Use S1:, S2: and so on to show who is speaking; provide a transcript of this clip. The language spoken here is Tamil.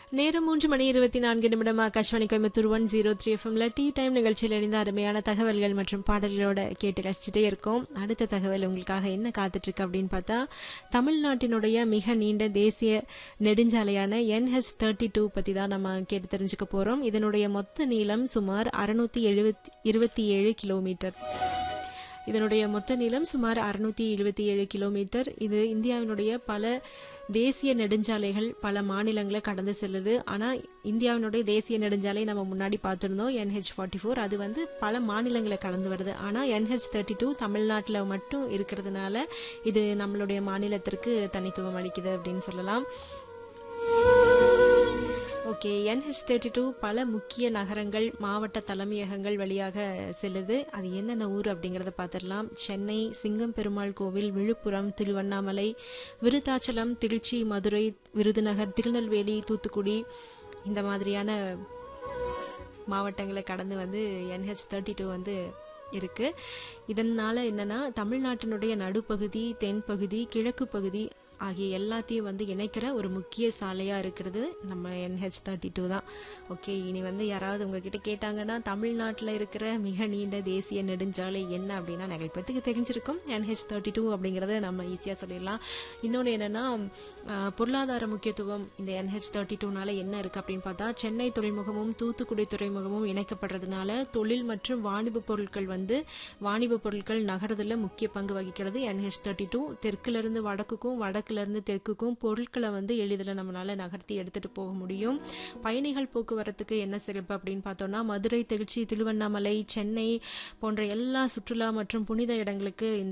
S1: நேரம் மூன்று மணி இருபத்தி நான்கு நிமிடம் Akashvani Coimbatore one zero three எஃப்எம்ல டீ டைம் நிகழ்ச்சியில் இணைந்த அருமையான தகவல்கள் மற்றும் பாடல்களோட கேட்டு ரசிச்சுட்டே இருக்கோம் அடுத்த தகவல் உங்களுக்காக என்ன காத்துட்டு இருக்கு அப்படின்னு பார்த்தா தமிழ்நாட்டினுடைய மிக நீண்ட தேசிய நெடுஞ்சாலையான என்ஹெச் தேர்ட்டி டூ பற்றி தான் நம்ம கேட்டு தெரிஞ்சுக்க போகிறோம் இதனுடைய மொத்த நீளம் சுமார் அறுநூத்தி எழுபத்தி இருபத்தி ஏழு கிலோமீட்டர் இதனுடைய மொத்த நீளம் சுமார் அறுநூத்தி இருபத்தி ஏழு கிலோமீட்டர் இது இந்தியாவினுடைய பல தேசிய நெடுஞ்சாலைகள் பல மாநிலங்களை கடந்து செல்லுது ஆனால் இந்தியாவினுடைய தேசிய நெடுஞ்சாலை நம்ம முன்னாடி பார்த்துருந்தோம் என்ஹெச் ஃபார்ட்டி ஃபோர் அது வந்து பல மாநிலங்களை கடந்து வருது ஆனால் என்ஹெச் தேர்ட்டி டூ தமிழ்நாட்டில் மட்டும் இருக்கிறதுனால இது நம்மளுடைய மாநிலத்திற்கு தனித்துவம் அளிக்குது அப்படின்னு சொல்லலாம் ஓகே என்ஹெச் தேர்ட்டி டூ பல முக்கிய நகரங்கள் மாவட்ட தலைமையகங்கள் வழியாக செல்லுது அது என்னென்ன ஊர் அப்படிங்கிறத பார்த்துடலாம் சென்னை சிங்கம் பெருமாள் கோவில் விழுப்புரம் திருவண்ணாமலை விருத்தாச்சலம் திருச்சி மதுரை விருதுநகர் திருநெல்வேலி தூத்துக்குடி இந்த மாதிரியான மாவட்டங்களை கடந்து வந்து என்ஹெச் தேர்ட்டி டூ வந்து இருக்கு இதனால என்னன்னா தமிழ்நாட்டினுடைய நடுப்பகுதி தென்பகுதி கிழக்கு பகுதி ஆகிய எல்லாத்தையும் வந்து இணைக்கிற ஒரு முக்கிய சாலையாக இருக்கிறது நம்ம என்ஹெச் தேர்ட்டி டூ தான் ஓகே இனி வந்து யாராவது உங்ககிட்ட கேட்டாங்கன்னா தமிழ்நாட்டில் இருக்கிற மிக நீண்ட தேசிய நெடுஞ்சாலை என்ன அப்படின்னா நிறைய பேத்துக்கு தெரிஞ்சிருக்கும் என்ஹெச் தேர்ட்டி டூ அப்படிங்கிறத நம்ம ஈஸியாக சொல்லிடலாம் இன்னொன்று என்னென்னா பொருளாதார முக்கியத்துவம் இந்த என்ஹெச் தேர்ட்டி டூனால என்ன இருக்குது அப்படின்னு பார்த்தா சென்னை துறைமுகமும் தூத்துக்குடி துறைமுகமும் இணைக்கப்படுறதுனால தொழில் மற்றும் வாணிப பொருட்கள் வந்து வாணிப பொருட்கள் நகரத்தில் முக்கிய பங்கு வகிக்கிறது என்ஹெச் தேர்ட்டி டூ தெற்குலேருந்து வடக்குக்கும் வடக்கு வடக்குலேருந்து தெற்குக்கும் பொருட்களை வந்து எளிதில் நம்மளால் நகர்த்தி எடுத்துகிட்டு போக முடியும் பயணிகள் போக்குவரத்துக்கு என்ன சிறப்பு அப்படின்னு பார்த்தோம்னா மதுரை திருச்சி திருவண்ணாமலை சென்னை போன்ற எல்லா சுற்றுலா மற்றும் புனித இடங்களுக்கு இந்த